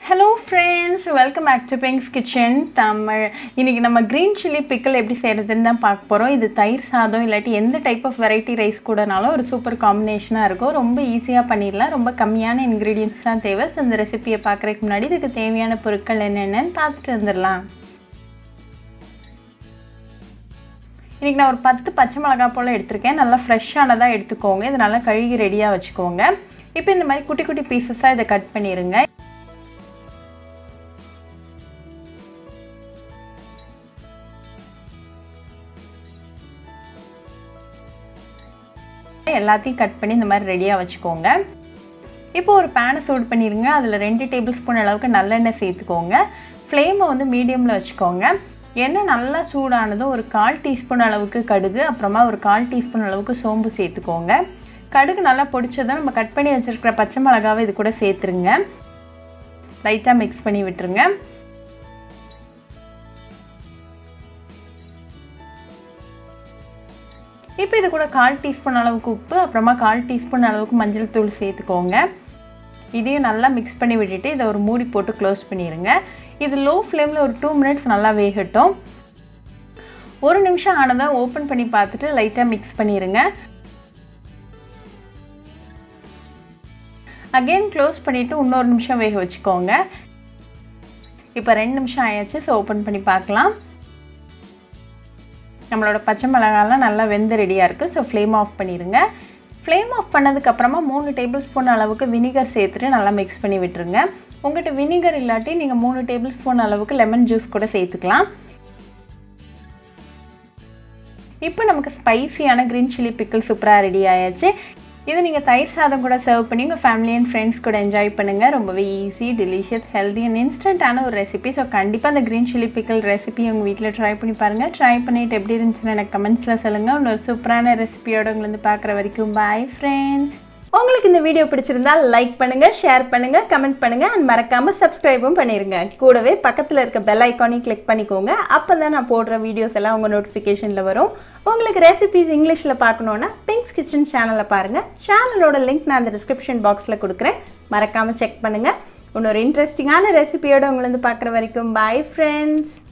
hello friends welcome back to Bing's kitchen Tamil இன்றைக்கி நம்ம green chilli பிக்கல் எப்படி செய்கிறதுன்னு தான் பார்க்க போகிறோம் இது தயிர் சாதம் இல்லாட்டி எந்த டைப் ஆஃப் வெரைட்டி ரைஸ் கூடனாலும் ஒரு சூப்பர் காம்பினேஷனாக இருக்கும் ரொம்ப ஈஸியாக பண்ணிடலாம் ரொம்ப கம்மியான இன்க்ரீடியன்ஸ் தான் தேவை ஸோ இந்த ரெசிபியை பார்க்குறதுக்கு முன்னாடி இதுக்கு தேவையான பொருட்கள் என்னென்னு பார்த்துட்டு வந்துடலாம் இன்றைக்கி நான் ஒரு பத்து பச்சை மிளகா போல் எடுத்திருக்கேன் நல்லா ஃப்ரெஷ்ஷானதாக எடுத்துக்கோங்க இது நல்லா கழுகி ரெடியாக வச்சுக்கோங்க இப்போ இந்த மாதிரி குட்டி குட்டி பீசஸாக இதை கட் பண்ணிடுங்க எல்லாத்தையும் கட் பண்ணி இந்த மாதிரி ரெடியாக வச்சுக்கோங்க இப்போ ஒரு பேனை சூடு பண்ணிடுங்க அதில் ரெண்டு டேபிள் ஸ்பூன் அளவுக்கு நல்லெண்ணெய் சேர்த்துக்கோங்க ஃப்ளேமை வந்து மீடியமில் வச்சுக்கோங்க எண்ணெய் நல்லா சூடானதும் ஒரு கால் டீஸ்பூன் அளவுக்கு கடுகு அப்புறமா ஒரு கால் டீஸ்பூன் அளவுக்கு சோம்பு சேர்த்துக்கோங்க கடுகு நல்லா பொடிச்சதும் நம்ம கட் பண்ணி வச்சுருக்கிற பச்சை மிளகாவை இது கூட சேர்த்துருங்க லைட்டாக மிக்ஸ் பண்ணி விட்டுருங்க இப்போ இது கூட கால் டீஸ்பூன் அளவுக்கு உப்பு அப்புறமா கால் டீஸ்பூன் அளவுக்கு மஞ்சள் தூள் சேர்த்துக்கோங்க இதையும் நல்லா மிக்ஸ் பண்ணி விட்டுட்டு இதை ஒரு மூடி போட்டு க்ளோஸ் பண்ணிடுங்க இது லோ ஃப்ளேமில் ஒரு டூ மினிட்ஸ் நல்லா வேகட்டும் ஒரு நிமிஷம் ஆனதாக ஓப்பன் பண்ணி பார்த்துட்டு லைட்டாக மிக்ஸ் பண்ணிடுங்க அகெயின் க்ளோஸ் பண்ணிவிட்டு இன்னொரு நிமிஷம் வேக வச்சுக்கோங்க இப்போ ரெண்டு நிமிஷம் ஆயாச்சு ஸோ ஓப்பன் பண்ணி பார்க்கலாம் நம்மளோட பச்சை மிளகாலாம் நல்லா வெந்து ரெடியாக இருக்குது ஸோ ஃப்ளேம் ஆஃப் பண்ணிடுங்க ஃப்ளேம் ஆஃப் பண்ணதுக்கப்புறமா மூணு டேபிள் ஸ்பூன் அளவுக்கு வினிகர் சேர்த்துட்டு நல்லா மிக்ஸ் பண்ணி விட்டுருங்க உங்கள்கிட்ட வினிகர் இல்லாட்டி நீங்கள் மூணு டேபிள் ஸ்பூன் அளவுக்கு லெமன் ஜூஸ் கூட சேர்த்துக்கலாம் இப்போ நமக்கு ஸ்பைசியான க்ரீன் சில்லி பிக்கிள் சூப்பராக ரெடி ஆயாச்சு இது நீங்கள் தயிர் சாதம் கூட சர்வ் பண்ணி உங்கள் ஃபேமிலி அண்ட் ஃப்ரெண்ட்ஸ் கூட என்ஜாய் பண்ணுங்கள் ரொம்பவே ஈஸி டெலிஷியஸ் ஹெல்தி அண்ட் இன்ஸ்டண்ட்டான ஒரு ரெசிபி ஸோ கண்டிப்பாக அந்த க்ரீன் சில்லி பிக்கல் ரெசிபி உங்கள் வீட்டில் ட்ரை பண்ணி பாருங்கள் ட்ரை பண்ணிவிட்டு எப்படி இருந்துச்சுன்னு எனக்கு கமெண்ட்ஸில் சொல்லுங்கள் இன்னொரு சூப்பரான ரெசிபியோட உங்களை வந்து பார்க்குற வரைக்கும் பாய் ஃப்ரெண்ட்ஸ் உங்களுக்கு இந்த வீடியோ பிடிச்சிருந்தா லைக் பண்ணுங்க ஷேர் பண்ணுங்க கமெண்ட் பண்ணுங்க அண்ட் மறக்காம சப்ஸ்கிரைபும் பண்ணிருங்க கூடவே பக்கத்தில் இருக்க பெல் ஐக்கானையும் கிளிக் பண்ணிக்கோங்க அப்போ தான் நான் போடுற வீடியோஸ் எல்லாம் உங்கள் நோட்டிஃபிகேஷனில் வரும் உங்களுக்கு ரெசிபிஸ் இங்கிலீஷில் பார்க்கணுன்னா பிங்க்ஸ் கிச்சன் சேனலை பாருங்கள் சேனலோட லிங்க் நான் அந்த டிஸ்கிரிப்ஷன் பாக்ஸில் கொடுக்குறேன் மறக்காமல் செக் பண்ணுங்கள் இன்னொரு இன்ட்ரெஸ்டிங்கான ரெசிபியோட உங்களை வந்து பார்க்குற வரைக்கும் பாய் ஃப்ரெண்ட்ஸ்